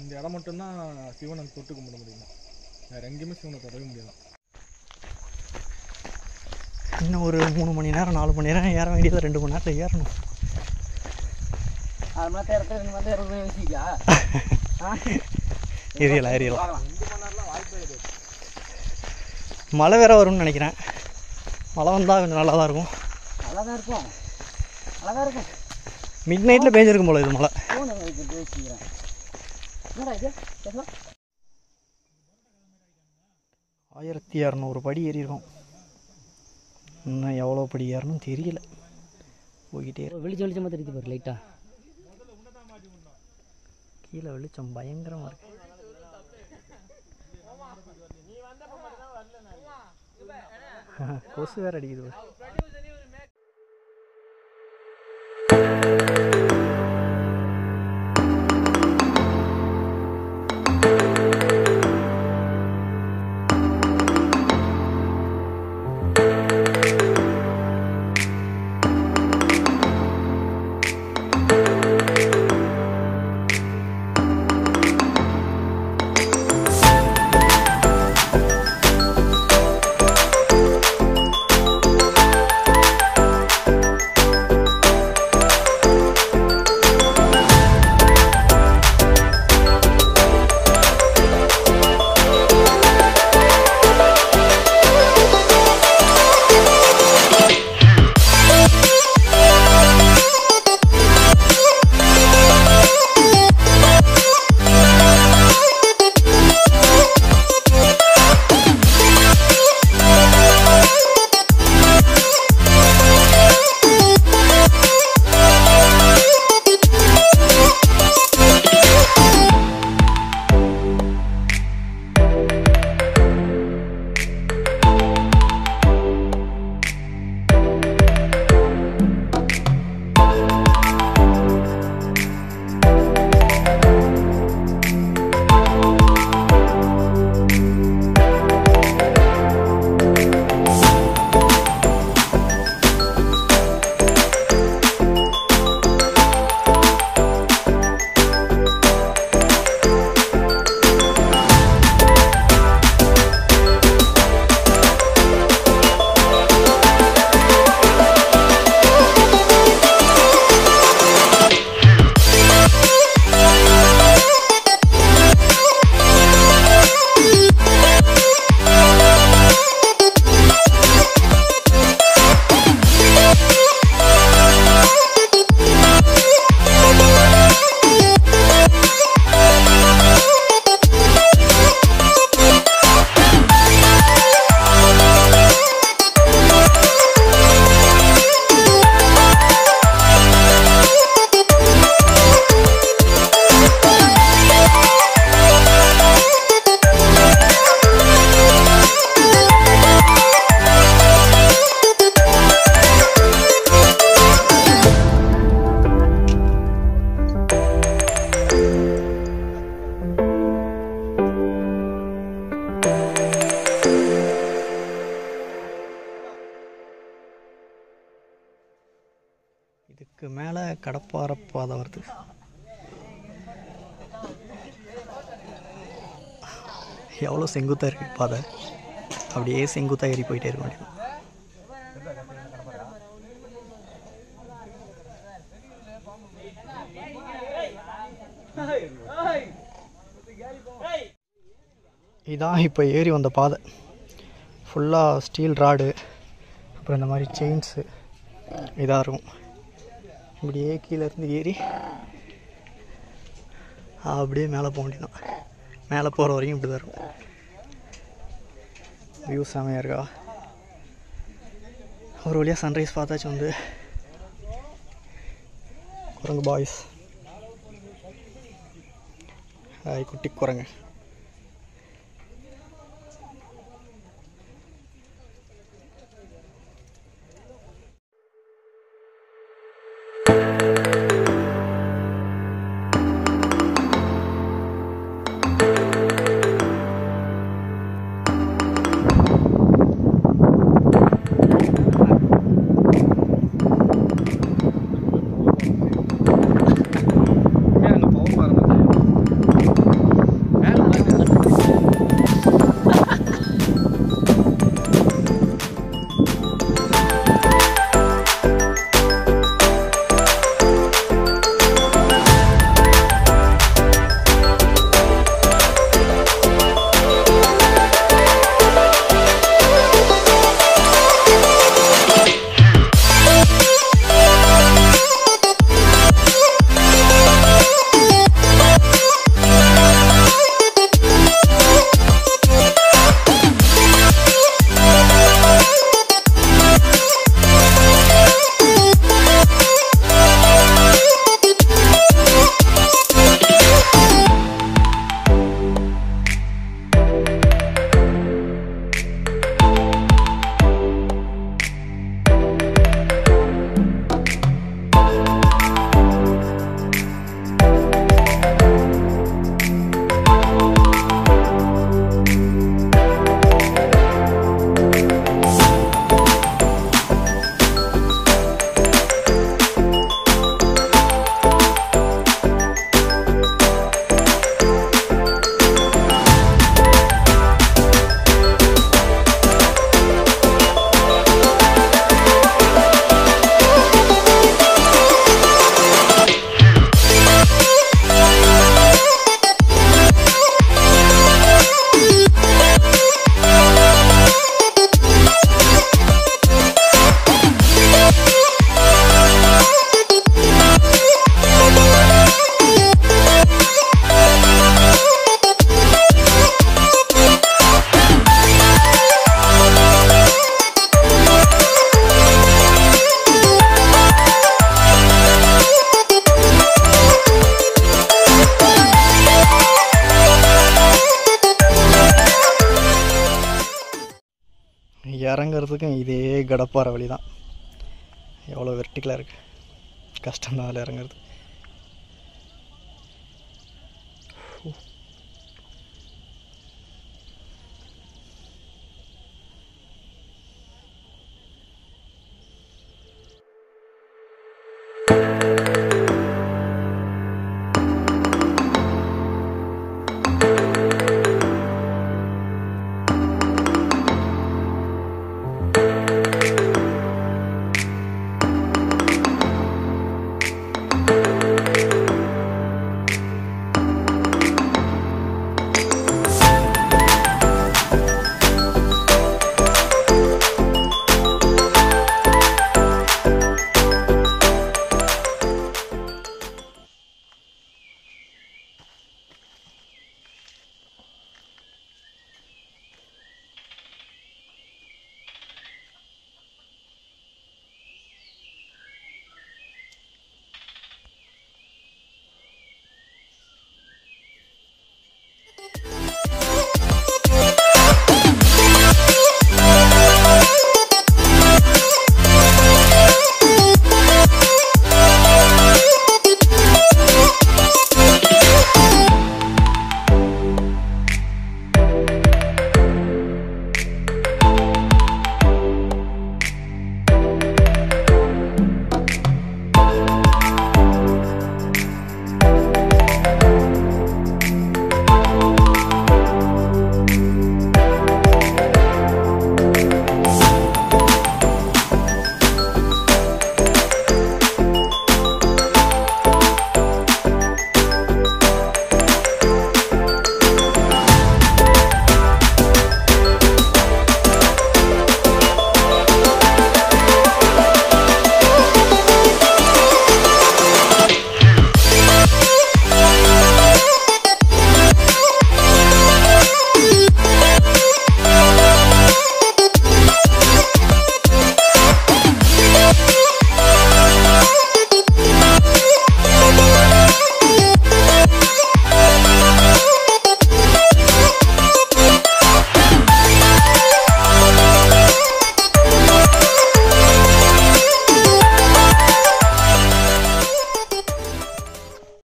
இந்த இடம் மட்டும்தான் சிவனை தொட்டு கும்பிட முடியுமா வேற எங்கேயுமே சிவனை தொடவே முடியாது இன்னும் ஒரு மூணு மணி நேரம் நாலு மணி நேரம் ஏற வேண்டியது ரெண்டு மணி நேரத்தில் ஏறணும் அது மாதிரி இடத்துல நீ வந்து இறந்து வச்சுக்கியா ஏரியலாம் ஏரியலாம் மழை வேற வரும்னு நினைக்கிறேன் மழை வந்தால் கொஞ்சம் நல்லா தான் இருக்கும் நல்லா தான் இருக்கும் நல்லா தான் இருக்கும் மிட் நைட்டில் பேஞ்சிருக்கும் போல இது மழை ஃபோன் வைக்கிட்டு வச்சுக்கிறேன் என்னடா இது பேசலாம் ஆயிரத்தி இரநூறு படி ஏறியிருக்கோம் இன்னும் எவ்வளோ படி ஏறணும் தெரியல போய்கிட்டே இரு. வெளிச்சம் வெளிச்சமாக தெரியுது பாரு லைட்டாக கீழே வெளிச்சம் பயங்கரமாக இருக்கு கொசு வேற அடிக்குது பாரு. இதுக்கு மேலே கடப்பாறை பாதை வருது எவ்வளோ செங்குத்தாக இருக்கு பாதை அப்படியே செங்குத்தாக ஏறி போயிட்டே இருக்க வேண்டியது இதான் இப்போ ஏறி வந்த பாதை ஃபுல்லாக ஸ்டீல் ராடு அப்புறம் இந்த மாதிரி செயின்ஸு இதாக இருக்கும் இப்படியே கீழே இருந்து ஏறி அப்படியே மேலே போக வேண்டியதான் மேலே போகிற வரைக்கும் இப்படி தான் இருக்கும் வியூ செமையாக இருக்கா ஒரு வழியாக சன்ரைஸ் பார்த்தாச்சு வந்து குரங்கு பாய்ஸ் ஹாய் குட்டி குரங்கு அங்கே போக பாருங்க இறங்குறதுக்கும் இதே கடப்பாறை வழி தான் எவ்வளோ வெர்டிக்கலாக இருக்குது கஷ்டம்தான் அதில் இறங்குறது Thank